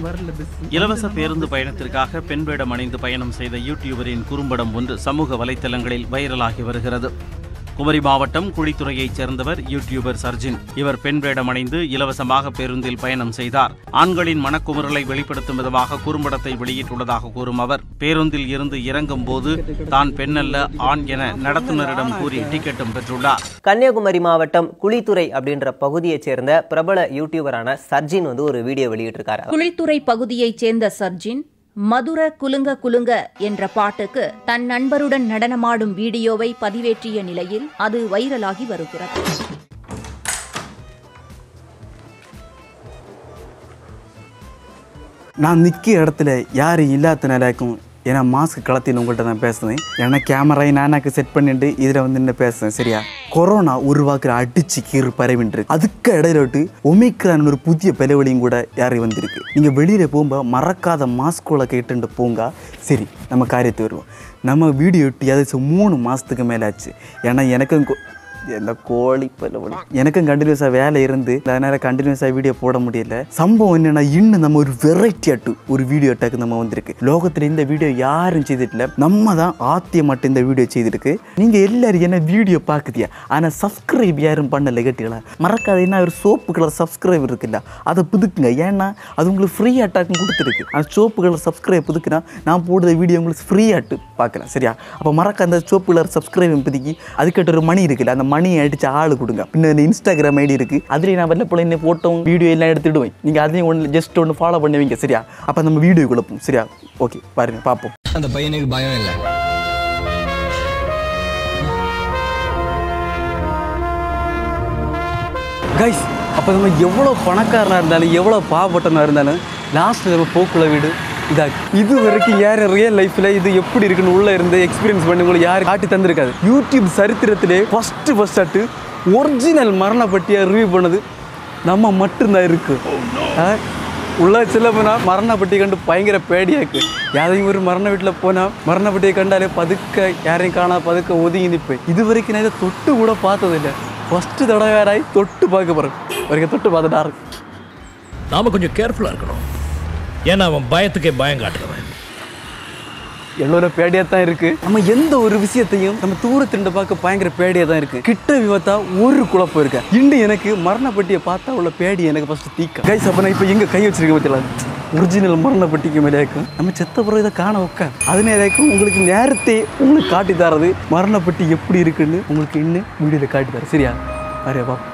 இலவச பேருந்து பயணத்திற்காக பெண் வேடம் அணிந்து பயணம் செய்த யூடியூபரின் குறும்படம் ஒன்று சமூக வலைத்தளங்களில் வைரலாகி வருகிறது குமரி மாவட்டம் குழித்துறையைச் சேர்ந்தவர் யூடியூபர் சர்ஜின் இவர் பெண் வேடம் அணிந்து இலவசமாக பேருந்தில் பயணம் செய்தார் ஆண்களின் மனக்குமுறலை வெளிப்படுத்தும் விதமாக குறும்படத்தை வெளியிட்டுள்ளதாக கூறும் அவர் பேருந்தில் இருந்து இறங்கும் போது தான் பெண்ணல்ல ஆண் என நடத்துனரிடம் கூறி டிக்கெட்டும் பெற்றுள்ளார் கன்னியாகுமரி மாவட்டம் குளித்துறை அப்படின்ற பகுதியைச் சேர்ந்த பிரபல யூடியூபரான சர்ஜின் வந்து ஒரு வீடியோ வெளியிட்டிருக்காரு குளித்துறை பகுதியைச் சேர்ந்த சர்ஜின் மதுர குலுங்க குலுங்க என்ற பாட்டுக்கு தன் நண்பருடன் நடனமாடும் வீடியோவை பதிவேற்றிய நிலையில் அது வைரலாகி வருகிறது நான் நிற்கிற இடத்துல யார் இல்லாத நிலைக்கும் ஏன்னா மாஸ்க் கலத்தின்னு உங்கள்கிட்ட நான் பேசுகிறேன் ஏன்னா கேமராயை நானாக்கு செட் பண்ணிட்டு இதில் வந்து என்ன பேசுகிறேன் சரியா கொரோனா உருவாக்குற அடிச்சு கீறு பரவின்று அதுக்கு இடையில விட்டு ஒமிக்ரான் ஒரு புதிய பிளவழியும் கூட யாரும் வந்திருக்கு நீங்கள் வெளியில் போகும்போது மறக்காத மாஸ்கோல கேட்டுட்டு போங்க சரி நம்ம காரியத்தை வருவோம் நம்ம வீடியோ எட்டி அது மூணு மாதத்துக்கு மேலே ஆச்சு ஏன்னா எனக்கும் கொ- என்ன கோழி பலவழி எனக்கும் கண்டினியூஸாக வேலை இருந்து அதனால் கண்டினியூஸாக வீடியோ போட முடியல சம்பவம் என்னன்னா இன்னும் நம்ம ஒரு வெரைட்டி அட்டு ஒரு வீடியோ அட்டாக்கு நம்ம வந்திருக்கு லோகத்தில் இந்த வீடியோ யாரும் செய்திட்டில்ல நம்ம தான் ஆத்திய மட்டும் இந்த வீடியோ செய்திருக்கு நீங்கள் எல்லாரும் என்ன வீடியோ பார்க்குதியா ஆனால் சப்ஸ்கிரைப் யாரும் பண்ணல கேட்டீங்களா மறக்காத என்ன ஒரு சோப்பு கலர் சப்ஸ்கிரைப் இருக்குல்ல அதை புதுக்குங்க ஏன்னா அது உங்களுக்கு ஃப்ரீ அட்டாக்கும் கொடுத்துருக்கு அந்த சோப்பு கலர் சப்ஸ்கிரைப் புதுக்குனா நான் போடுற வீடியோ உங்களுக்கு ஃப்ரீ அட்டு பார்க்கலாம் சரியா அப்போ மறக்க அந்த சோப்பு கலர் சப்ஸ்கிரைப் புதுக்கி அதுக்கிட்ட ஒரு மணி இருக்குல்ல அந்த மணியை அடிச்சு ஆள் கொடுங்க பின்ன இந்த இன்ஸ்டாகிராம் ஐடி இருக்கு அதுலேயே நான் வரல போல என்ன ஃபோட்டோ வீடியோ எல்லாம் எடுத்துடுவேன் நீங்கள் அதையும் ஒன்று ஜஸ்ட் ஒன்று ஃபாலோ பண்ணுவீங்க சரியா அப்போ நம்ம வீடியோ குழப்போம் சரியா ஓகே பாருங்க பார்ப்போம் அந்த பையனுக்கு பயம் இல்லை கைஸ் அப்போ நம்ம எவ்வளோ பணக்காரனாக இருந்தாலும் எவ்வளோ பாவப்பட்டனாக இருந்தாலும் லாஸ்ட்டில் நம்ம போக்குள்ள வீடு இதா இது வரைக்கும் யார் ரியல் லைஃப்பில் இது எப்படி இருக்குன்னு உள்ளே இருந்து எக்ஸ்பீரியன்ஸ் பண்ணி உங்களுக்கு யாரும் காட்டி தந்திருக்காது யூடியூப் சரித்திரத்திலே ஃபஸ்ட்டு ஃபஸ்ட் ஆட்டு ஒரிஜினல் மரணப்பட்டியை ரிவ்யூ பண்ணது நம்ம மட்டும்தான் இருக்கு ஆ? உள்ள செல்ல போனால் மரணப்பட்டி கண்டு பயங்கர பேடியாக்கு யாரையும் ஒரு மரண வீட்டில் போனால் மரணப்பட்டியை கண்டாலே பதுக்க யாரையும் காணா பதுக்க ஒதுங்கி நிற்பேன் இது வரைக்கும் நான் இதை தொட்டு கூட பார்த்ததில்லை ஃபஸ்ட்டு தடவை தொட்டு பார்க்க போகிறேன் வரைக்கும் தொட்டு பார்த்துட்டாரு நாம கொஞ்சம் கேர்ஃபுல்லாக இருக்கணும் ஏன்னா அவன் பயத்துக்கே பயம் காட்டுறவன் எல்லோரும் பேடியாக தான் இருக்கு நம்ம எந்த ஒரு விஷயத்தையும் நம்ம தூரத்திண்டு பார்க்க பயங்கர பேடியாக தான் இருக்கு கிட்ட விபத்தா ஒரு குழப்பம் இருக்கு இன்னும் எனக்கு மரணப்பட்டியை பார்த்தா உள்ள பேடி எனக்கு ஃபர்ஸ்ட் தீக்க கைஸ் அப்போ நான் இப்போ எங்க கை வச்சிருக்க பத்தில ஒரிஜினல் மரணப்பட்டிக்கு மேலே இருக்கும் நம்ம செத்த பிறகு இதை காண உட்கார் அது நேரம் உங்களுக்கு நேரத்தை உங்களுக்கு காட்டி தரது மரணப்பட்டி எப்படி இருக்குன்னு உங்களுக்கு இன்னும் வீடியோவில் காட்டி தரேன் சரியா அரே வா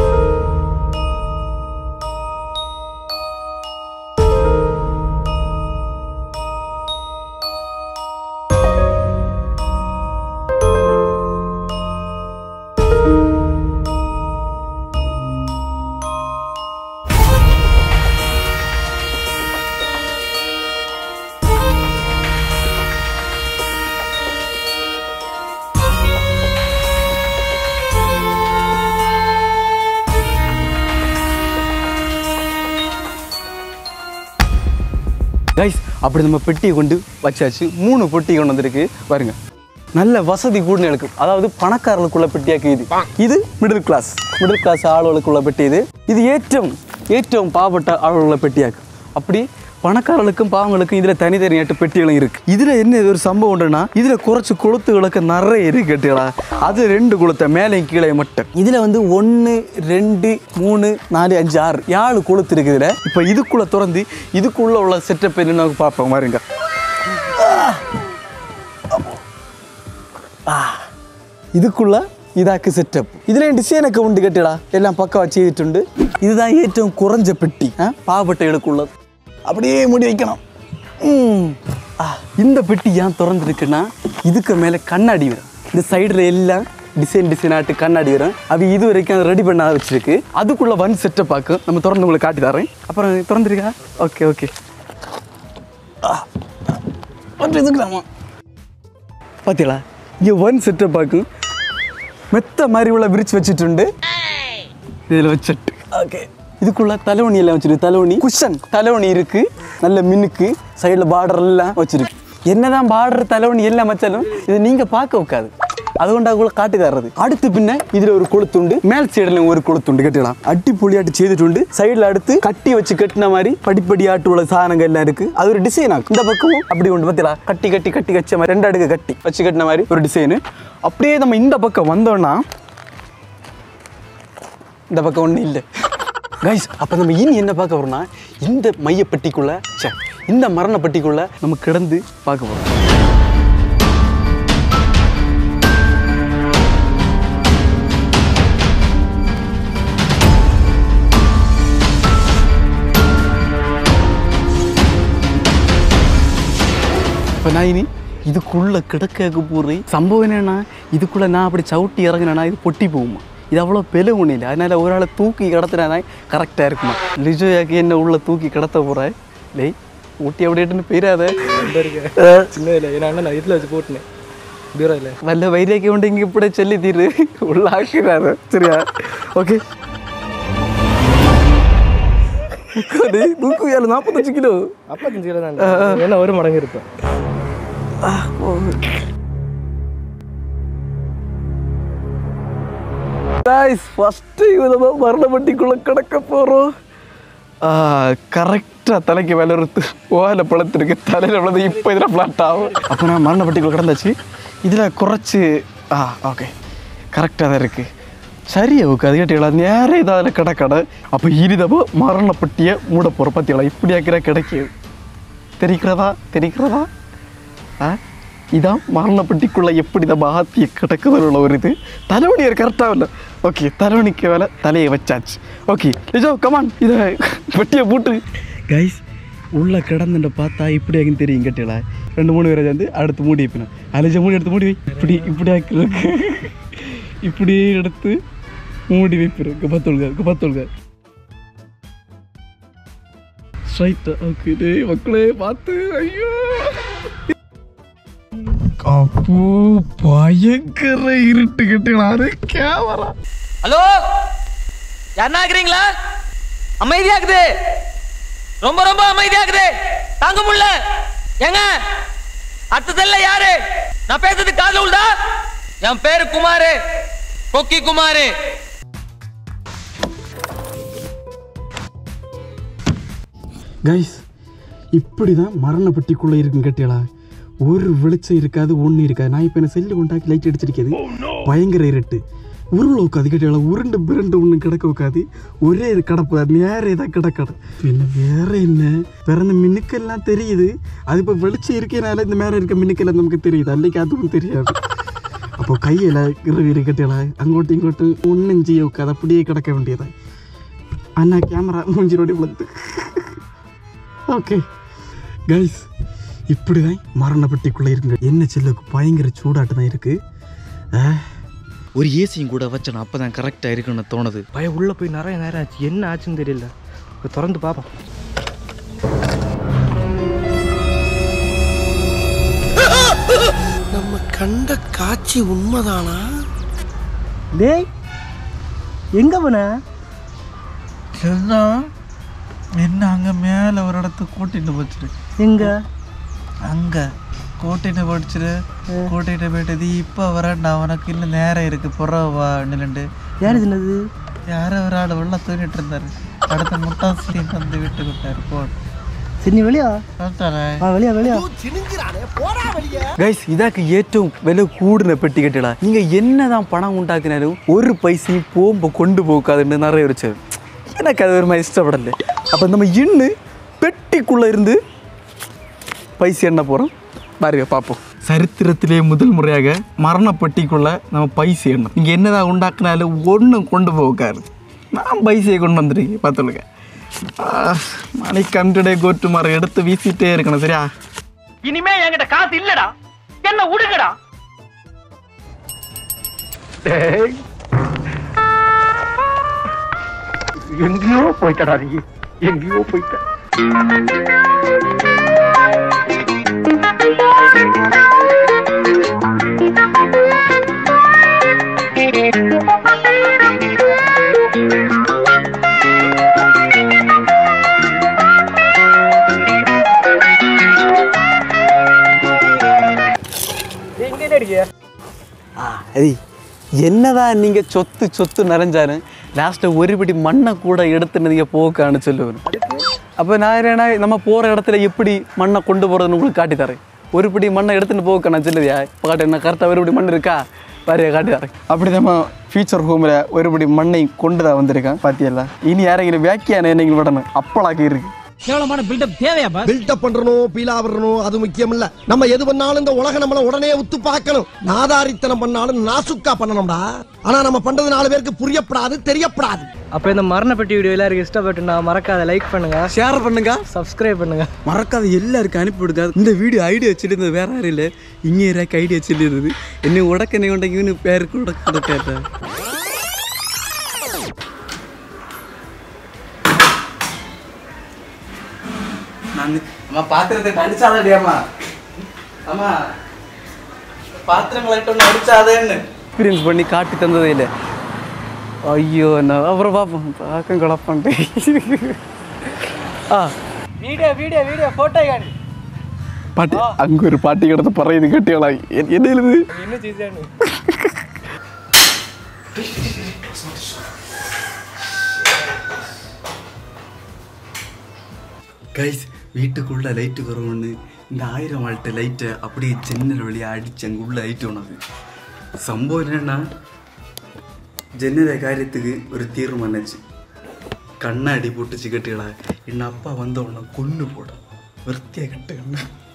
கைஸ் அப்படி நம்ம பெட்டியை கொண்டு வச்சாச்சு மூணு பெட்டி கொண்டு வந்திருக்கு பாருங்க நல்ல வசதி கூட இருக்கும் அதாவது பணக்காரர்களுக்குள்ள பெட்டியாக்கு இது இது மிடில் கிளாஸ் மிடில் கிளாஸ் ஆளுகளுக்குள்ள பெட்டி இது இது ஏற்றம் ஏற்றம் பாவப்பட்ட ஆளுകളുள்ள பெட்டியாக்கு அப்படி பணக்காரர்களுக்கும் பாவங்களுக்கும் இதில் தனித்தனி எட்டு பெட்டிகளும் இருக்கு இதில் என்ன ஒரு சம்பவம் உண்டுன்னா இதில் குறைச்சி கொளுத்துகளுக்கு நிறைய இருக்கு கேட்டுகளா அது ரெண்டு கொளுத்த மேலே கீழே மட்டும் இதில் வந்து ஒன்று ரெண்டு மூணு நாலு அஞ்சு ஆறு ஏழு கொளுத்து இருக்குது இதில் இப்போ இதுக்குள்ளே திறந்து இதுக்குள்ளே உள்ள செட்டப் என்னன்னு பார்ப்போம் பாருங்க இதுக்குள்ள இதாக்கு செட்டப் இதுல டிசைனுக்கு உண்டு கட்டிடா எல்லாம் பக்கவா செய்துட்டு இதுதான் ஏற்றம் குறைஞ்ச பெட்டி ஆ? பாவப்பட்டைகளுக்குள்ளது அப்படியே மூடி வைக்கணும் ம். ஆ, இந்த பெட்டி ஏன் திறந்துருக்குன்னா இதுக்கு மேலே கண்ணாடி வரும் இந்த சைடில் எல்லாம் டிசைன் டிசைன் ஆட்டு கண்ணாடி வரும் அது இது வரைக்கும் ரெடி பண்ண வச்சிருக்கு அதுக்குள்ள ஒன் செட்டப் ஆக்கும் நம்ம திறந்து உங்களுக்கு காட்டி தரேன் அப்புறம் திறந்துருக்கா ஓகே ஓகே ஒன்று இதுக்கலாமா பார்த்தீங்களா இங்கே ஒன் செட்டப் ஆக்கும் மெத்த மாதிரி உள்ள விரிச்சு வச்சுட்டு இதில் வச்சுட்டு ஓகே இதுக்குள்ள தலைவணி எல்லாம் வச்சிருக்கு தலைவணி குஷன் தலைவணி இருக்கு நல்ல மினுக்கு சைடில் பார்டர் எல்லாம் வச்சிருக்கு என்னதான் பார்டர் தலைவணி எல்லாம் வச்சாலும் இது நீங்க பார்க்க உட்காது അതുകൊണ്ടാകുള്ള കാട്ടുകാരത് അടുത്ത് പിന്നെ ഇതിൽ ഒരു കൊളുത്തുണ്ട് മേൽ സൈഡിലും ഒരു കൊളുത്തുണ്ട് കെട്ടിടാം അടിപൊളിയായിട്ട് ചെയ്തിട്ടുണ്ട് സൈഡിൽ അടുത്ത് കട്ടി വെച്ച് കെട്ടിന மாதிரி படிப்படியாட்டுள்ள சாதனங்கள் எல்லாம் இருக்கு அது ஒரு டிசைன் ஆகும் இந்த பக்கமும் அப்படி உண்டு பத்தியா கட்டி கட்டி கட்டி வச்ச மாதிரி ரெண்டு அடுக்கு கட்டி வச்சு கட்டின மாதிரி ஒரு டிசைனு அப்படியே நம்ம இந்த பக்கம் வந்தோம்னா இந்த பக்கம் ஒன்றும் இல்லை கைஸ் அப்போ நம்ம இனி என்ன பார்க்க போறோம்னா இந்த மையப்பட்டிக்குள்ள ச்சே இந்த மரணப்பட்டிக்குள்ள நம்ம கிடந்து பார்க்க போறோம் இப்போ நான் இனி இதுக்குள்ளே கிடக்க போகிறேன் சம்பவம் என்னன்னா இதுக்குள்ளே நான் அப்படி சவுட்டி இறங்கினேன்னா இது பொட்டி போகுமா இது அவ்வளோ பெல ஒன்றும் இல்லை அதனால் ஒரு ஆளை தூக்கி கிடத்துனா கரெக்டாக இருக்குமா லிஜோயாக்கு என்ன உள்ள தூக்கி கிடத்த போகிறேன் லேய் ஊட்டி அப்படின்ட்டு போயிடாத சின்ன இல்லை ஏன்னா நான் இதில் வச்சு போட்டுனேன் பீரோவில் വല്ല വൈദ്യൊക്കെ ഉണ്ടെങ്കിൽ ഇവിടെ ചെല്ലി തീര് ഉള്ളാക്കിനാറ് ശരിയാ ഓക്കെ നൂക്കുകയല്ല നാൽപ്പത്തഞ്ച് കിലോ அப்பத்தஞ்சு கிலோ தான் ஏன்னா ஒரு மடங்கு இருப்பேன் ஃபஸ்ட்டு இதில் தான் மரணப்பட்டிக்குள்ளே கிடக்க போகிறோம் கரெக்டாக தலைக்கு மேலே ஒரு ஓலை பழத்திருக்கு தலையில் விழுந்து இப்போ இதில் ஃப்ளாட் ஆகும் அப்போ நான் மரணப்பட்டிக்குள்ளே கிடந்தாச்சு இதில் குறைச்சி ஆ ஓகே கரெக்டாக தான் இருக்குது சரியா ஓகே அது கேட்டீங்களா நேரே இதாக அதில் கிடக்கடை அப்போ இனிதப்போ மரணப்பட்டியை மூட போகிற பார்த்தீங்களா இப்படி ஆக்கிற கிடைக்கும் தெரிக்கிறதா தெரிக்கிறதா ஆ இதான் மரணப்பட்டிக்குள்ளே எப்படி நம்ம ஆத்திய கிடக்குதல் உள்ள ஒரு இது தலைவணி கரெக்டாக இல்லை ஓகே தலைவணிக்கு மேலே தலையை வச்சாச்சு ஓகே நிஜோ கமான் இதை பெட்டியை போட்டு கைஸ் உள்ள கிடந்துட்டு பார்த்தா இப்படி ஆகுன்னு தெரியும் கேட்டீங்களா ரெண்டு மூணு பேரை சேர்ந்து அடுத்து மூடி வைப்பினேன் அலைஞ்ச மூடி எடுத்து மூடி வை இப்படி இப்படி ஆக்கிருக்கு இப்படி எடுத்து மூடி வைப்பிரு குப்பத்தொழுக குப்பத்தொழுக ஸ்ட்ரைட்டா ஓகே டேய் மக்களே பார்த்து ஐயோ அப்போ பயங்கர இருட்டு கட்டுகிறாரு கேமரா ஹலோ யாருன்னா இருக்கிறீங்களா அமைதியாக்குது ரொம்ப ரொம்ப அமைதியாக்குது தாங்க முடியல ஏங்க அடுத்ததல்ல யாரு நான் பேசுறது காதுல உண்டா என் பேரு குமாரு கொக்கி குமாரு கைஸ் இப்படி தான் மரணப்பட்டிக்குள்ளே இருக்கும் கேட்டியலா ஒரு வெளிச்சம் இருக்காது ஒன்றும் இருக்காது நான் இப்போ என்ன செல்லு கொண்டாக்கி லைட் அடிச்சிருக்கிறது பயங்கர இருட்டு உருளை உட்காது கேட்டியலா உருண்டு பிரண்டு ஒன்றும் கிடக்க உட்காது ஒரே இது கிடப்பு அது வேற ஏதாவது கிடக்கட பின்ன வேற என்ன பிறந்த மின்னுக்கெல்லாம் தெரியுது அது இப்போ வெளிச்சம் இருக்கனால இந்த மேலே இருக்க மின்னுக்கெல்லாம் நமக்கு தெரியுது அன்னைக்கு அதுவும் தெரியாது அப்போ கையில் இரவு இருக்கட்டியலா அங்கோட்டும் இங்கோட்டும் ஒன்றும் செய்ய உட்காது அப்படியே கிடக்க வேண்டியதா அண்ணா கேமரா மூஞ்சிரோடி விழுந்து ஓகே கைஸ் இப்படி தான் மரணப்பட்டிக்குள்ளே இருக்குங்க என்ன செல்லுக்கு பயங்கர சூடாட்டு தான் இருக்குது ஒரு ஏசியும் கூட வச்சேன் அப்போ தான் கரெக்டாக இருக்குன்னு தோணுது பய உள்ளே போய் நிறைய நேரம் ஆச்சு என்ன ஆச்சுன்னு தெரியல இப்ப திறந்து பார்ப்போம் நம்ம கண்ட காட்சி உண்மைதானா டேய் எங்கே போன என்ன அங்கே மேலே ஒரு இடத்துக்கு கூட்டிட்டு போச்சுரு எங்கே அங்கே கூட்டிட்டு போடிச்சிரு கூட்டிட்டு போயிட்டது இப்போ வரேன்டா உனக்கு இன்னும் நேரம் இருக்கு புறவா நிலண்டு யார் இதுனது யாரோ ஒரு ஆள் உள்ள தூங்கிட்டு இருந்தாரு அடுத்த முட்டாசி வந்து விட்டு விட்டாரு போ சரி நீ வெளியா ആ വെളിയാ വെളിയാ கைஸ் இதாக்கு ഏറ്റവും വില കൂടുന്ന പെട്ടി കെട്ടിടാ நீங்க என்னதான் பணம் உண்டாக்குனாலும் ஒரு பைசையும் போகும்போ கொண்டு போக்காதுன்னு நிறைய இருந்துச்சு எனக்கு அது ஒரு மாதிரி இஷ்டப்படல அப்போ நம்ம இன்னு பெட்டிக்குள்ளே இருந்து பைசை என்ன போகிறோம் பாருங்க பார்ப்போம் சரித்திரத்திலே முதல் முறையாக மரணப்பட்டிக்குள்ள நம்ம பைசை எண்ணம் நீங்கள் என்னதான் உண்டாக்குனாலும் ஒன்றும் கொண்டு போகாது நான் பைசையை கொண்டு வந்துருக்கேன் பார்த்துருங்க மணி கண்டுடே கோட்டு மரம் எடுத்து வீசிட்டே இருக்கணும் சரியா இனிமே என்கிட்ட காசு இல்லடா என்ன உடுங்கடா எங்கேயோ போயிட்டடா நீ எங்கேயோ போயிட்ட ஏய் என்னதான் நீங்கள் சொத்து சொத்து நிறைஞ்சாலும் லாஸ்ட்டில் ஒருபடி மண்ணை கூட எடுத்துன்னு நீங்கள் போக்கான்னு சொல்லுவேன் அப்போ நான் என்ன நம்ம போகிற இடத்துல எப்படி மண்ணை கொண்டு போகிறதுன்னு உங்களுக்கு காட்டி தரேன் ஒருபடி மண்ணை எடுத்துன்னு போக்க நான் சொல்லுதியா இப்போ காட்டு என்ன கரெக்டாக ஒருபடி மண் இருக்கா வரைய காட்டி தரேன் அப்படி நம்ம ஃபியூச்சர் ஹோமில் ஒருபடி மண்ணை கொண்டு தான் வந்திருக்கேன் பாத்தியல்ல இனி யாரையும் வியாக்கியான என்னைக்கு விடணும் அப்பளாக்கி இருக்கு கேவலமான பில்டப் தேவையா பில்டப் பண்றணும் பீலா வரணும் அது முக்கியம் இல்ல நம்ம எது பண்ணாலும் இந்த உலக நம்மள உடனே உத்து பார்க்கணும் நாதாரித்தனம் பண்ணாலும் நாசுக்கா பண்ணணும்டா ஆனா நம்ம பண்றது நாலு பேருக்கு புரியப்படாது தெரியப்படாது அப்போ இந்த மரணப்பட்டி வீடியோ எல்லாருக்கும் இஷ்டப்பட்டுனா மறக்காத லைக் பண்ணுங்க ஷேர் பண்ணுங்க சப்ஸ்கிரைப் பண்ணுங்க மறக்காத எல்லாருக்கும் அனுப்பி விடுங்க இந்த வீடியோ ஐடியா வச்சிருந்தது வேற யாரும் இல்லை இங்கே இருக்கு ஐடியா வச்சிருந்தது என்னை உடக்கனை உண்டங்கின்னு பேருக்கு உடக்க கேட்டேன் நான் அம்மா பாத்திரத்தை அடிச்சாதடியாம்மா அம்மா பாத்திரங்களை ஒன்று அடிச்சாதேன்னு எக்ஸ்பீரியன்ஸ் பண்ணி காட்டி தந்ததே இல்லை ஐயோ நான் அப்புறம் பார்ப்போம் பார்க்க குழப்பன்ட்டு ஆ வீடியோ வீடியோ வீடியோ ஃபோட்டோ காணி பாட்டி அங்க ஒரு பாட்டி கிடந்து பறையுது கட்டிகளா என்ன எழுது இன்னும் சீசானு கைஸ் வீட்டுக்குள்ள லைட்டு குறவுன்னு இந்த ஆயிரம் வால்ட்டு லைட்டை அப்படியே ஜன்னல் வழியாக அடிச்சு அங்கே உள்ள லைட்டு ஒன்று சம்பவம் என்னன்னா ஜன்னல காரியத்துக்கு ஒரு தீர்வு பண்ணச்சு கண்ணாடி போட்டு சிக்கட்டுகளா என் அப்பா வந்த உடனே கொண்டு போட விற்த்தியாக கட்டு கண்ணு